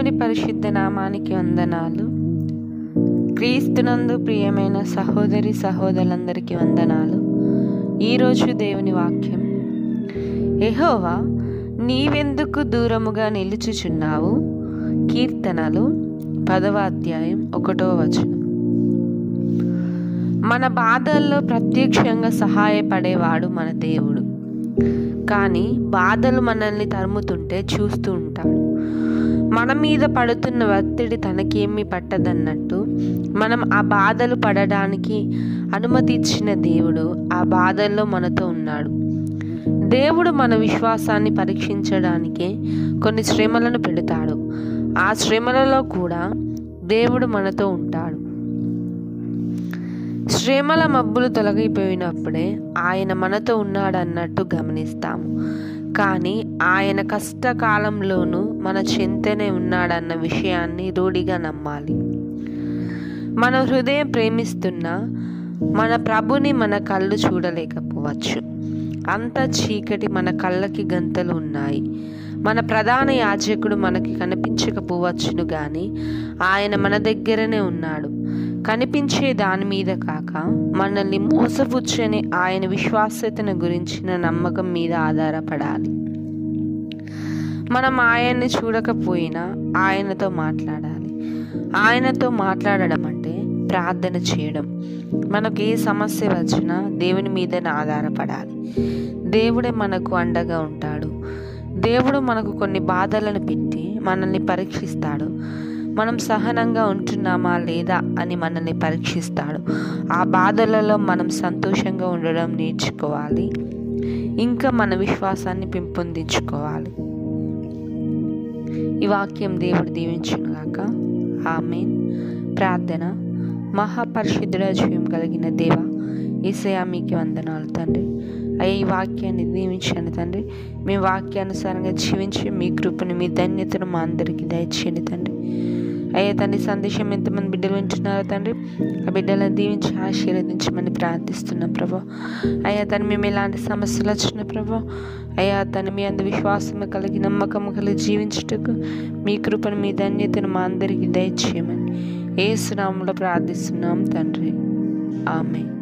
దేవుని పరిశుద్ధ నామానికి వందనాలు క్రీస్తునందు ప్రియమైన సహోదరి సహోదరులందరికీ వందనాలు ఈరోజు దేవుని వాక్యం ఎహోవా నీవెందుకు దూరముగా నిలుచుచున్నావు కీర్తనలు పదవ అధ్యాయం ఒకటో వచనం మన బాధల్లో ప్రత్యక్షంగా సహాయపడేవాడు మన దేవుడు కానీ బాధలు మనల్ని తరుముతుంటే చూస్తూ ఉంటాడు మన మీద పడుతున్న ఒత్తిడి తనకేమీ పట్టదన్నట్టు మనం ఆ బాధలు పడడానికి అనుమతి ఇచ్చిన దేవుడు ఆ బాధల్లో మనతో ఉన్నాడు దేవుడు మన విశ్వాసాన్ని పరీక్షించడానికి కొన్ని శ్రమలను పెడతాడు ఆ శ్రమలలో కూడా దేవుడు మనతో ఉంటాడు శ్రమల మబ్బులు తొలగిపోయినప్పుడే ఆయన మనతో ఉన్నాడన్నట్టు గమనిస్తాము కానీ ఆయన కష్టకాలంలోనూ మన చింతనే ఉన్నాడన్న విషయాన్ని రూఢిగా నమ్మాలి మన హృదయం ప్రేమిస్తున్నా మన ప్రభుని మన కళ్ళు చూడలేకపోవచ్చు అంత చీకటి మన కళ్ళకి గంతలు ఉన్నాయి మన ప్రధాన యాజకుడు మనకి కనిపించకపోవచ్చును కానీ ఆయన మన దగ్గరనే ఉన్నాడు కనిపించే దాని మీద కాక మనల్ని మోసపుచ్చని ఆయన విశ్వాస్యతను గురించిన నమ్మకం మీద ఆధారపడాలి మనం ఆయన్ని చూడకపోయినా ఆయనతో మాట్లాడాలి ఆయనతో మాట్లాడడం అంటే ప్రార్థన చేయడం మనకు ఏ సమస్య వచ్చినా దేవుని మీదనే ఆధారపడాలి దేవుడే మనకు అండగా ఉంటాడు దేవుడు మనకు కొన్ని బాధలను పెట్టి మనల్ని పరీక్షిస్తాడు మనం సహనంగా ఉంటున్నామా లేదా అని మనల్ని పరీక్షిస్తాడు ఆ బాధలలో మనం సంతోషంగా ఉండడం నేర్చుకోవాలి ఇంకా మన విశ్వాసాన్ని పెంపొందించుకోవాలి ఈ వాక్యం దేవుడు దీవించునుగాక ఆమెన్ ప్రార్థన మహాపరిశుద్ధుడ జీవం కలిగిన దేవ ఏసయా మీకు వందనాలు తండ్రి అయ్యా ఈ వాక్యాన్ని దీవించండి తండ్రి మీ వాక్యానుసారంగా జీవించి మీ కృపను మీ ధన్యతను మా అందరికీ దయచేయండి తండ్రి అయ్యా తండ్రి సందేశం ఎంతమంది బిడ్డలు వింటున్నారో తండ్రి ఆ బిడ్డలను దీవించి ఆశీర్వదించమని ప్రార్థిస్తున్నాం ప్రభా అయ్యా తను మేము ఎలాంటి సమస్యలు వచ్చిన ప్రభా అయ్యా తను మీ అందు విశ్వాసం కలిగి నమ్మకం కలిగి జీవించుటకు మీ కృపను మీ ధన్యతను మా అందరికీ దయచేయమని ఏ సునామంలో ప్రార్థిస్తున్నాం తండ్రి ఆమె